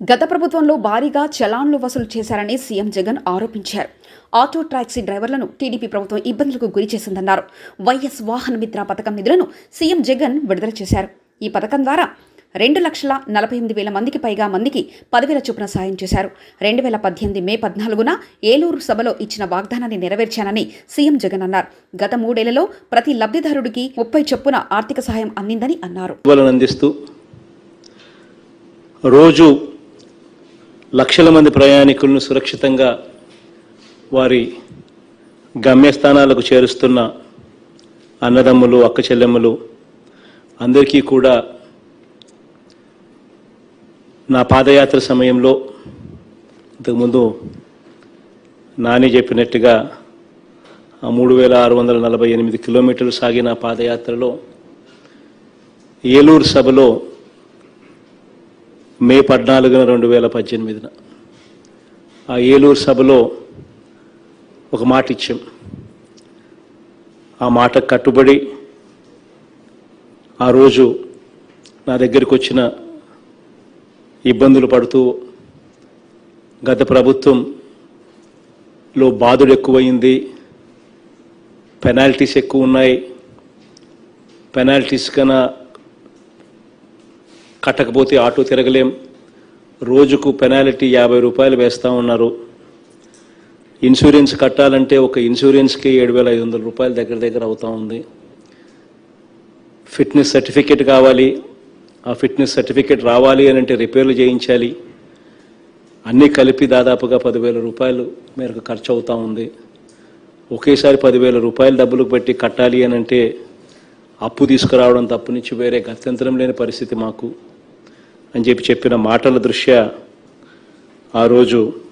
గత ప్రభుత్వంలో భారీగా చలాన్లు వసూలు చేశారని సీఎం జగన్ ఆరోపించారు ఆటో టాక్సీ డ్రైవర్లను టీడీపీ ప్రభుత్వం ఇబ్బందులకు గురి చేసిందన్నారు వైఎస్ వాహన మిత్ర పథకం నిధులను సీఎం జగన్ విడుదల చేశారు ఈ పథకం ద్వారా రెండు లక్షల నలభై ఎనిమిది వేల మందికి పైగా మందికి పదివేల చొప్పున సాయం చేశారు రెండు వేల పద్దెనిమిది మే పద్నాలుగున ఏలూరు సభలో ఇచ్చిన వాగ్దానాన్ని నెరవేర్చానని సీఎం జగన్ అన్నారు గత మూడేళ్లలో ప్రతి లబ్ధిదారుడికి ముప్పై చొప్పున ఆర్థిక సహాయం అందిందని అన్నారు సేవలను అందిస్తూ రోజు లక్షల మంది ప్రయాణికులను సురక్షితంగా వారి గమ్యస్థానాలకు చేరుస్తున్న అన్నదమ్ములు అక్క చెల్లెమ్మలు అందరికీ కూడా నా పాదయాత్ర సమయంలో ఇంతకుముందు నాని చెప్పినట్టుగా ఆ మూడు వేల ఆరు వందల నలభై ఎనిమిది కిలోమీటర్లు సాగిన ఆ పాదయాత్రలో ఏలూరు సభలో మే పద్నాలుగున రెండు వేల పద్దెనిమిదిన ఆ ఏలూరు సభలో ఒక మాట ఇచ్చాం ఆ మాట కట్టుబడి ఆ రోజు నా దగ్గరికి వచ్చిన ఇబ్బందులు పడుతూ గత ప్రభుత్వంలో బాధుడు ఎక్కువయింది పెనాల్టీస్ ఎక్కువ ఉన్నాయి పెనాల్టీస్ కన్నా కట్టకపోతే ఆటో తిరగలేం రోజుకు పెనాల్టీ యాభై రూపాయలు వేస్తూ ఉన్నారు ఇన్సూరెన్స్ కట్టాలంటే ఒక ఇన్సూరెన్స్కి ఏడు వేల ఐదు వందల రూపాయల దగ్గర దగ్గర అవుతూ ఉంది ఫిట్నెస్ సర్టిఫికేట్ కావాలి ఆ ఫిట్నెస్ సర్టిఫికేట్ రావాలి అని అంటే రిపేర్లు చేయించాలి అన్నీ కలిపి దాదాపుగా పదివేల రూపాయలు మేరకు ఖర్చు అవుతూ ఉంది ఒకేసారి పదివేల రూపాయలు డబ్బులు పెట్టి కట్టాలి అని అంటే అప్పు తీసుకురావడం తప్పు నుంచి వేరే గత్యంతరం లేని పరిస్థితి మాకు అని చెప్పి చెప్పిన మాటల దృష్ట్యా ఆ రోజు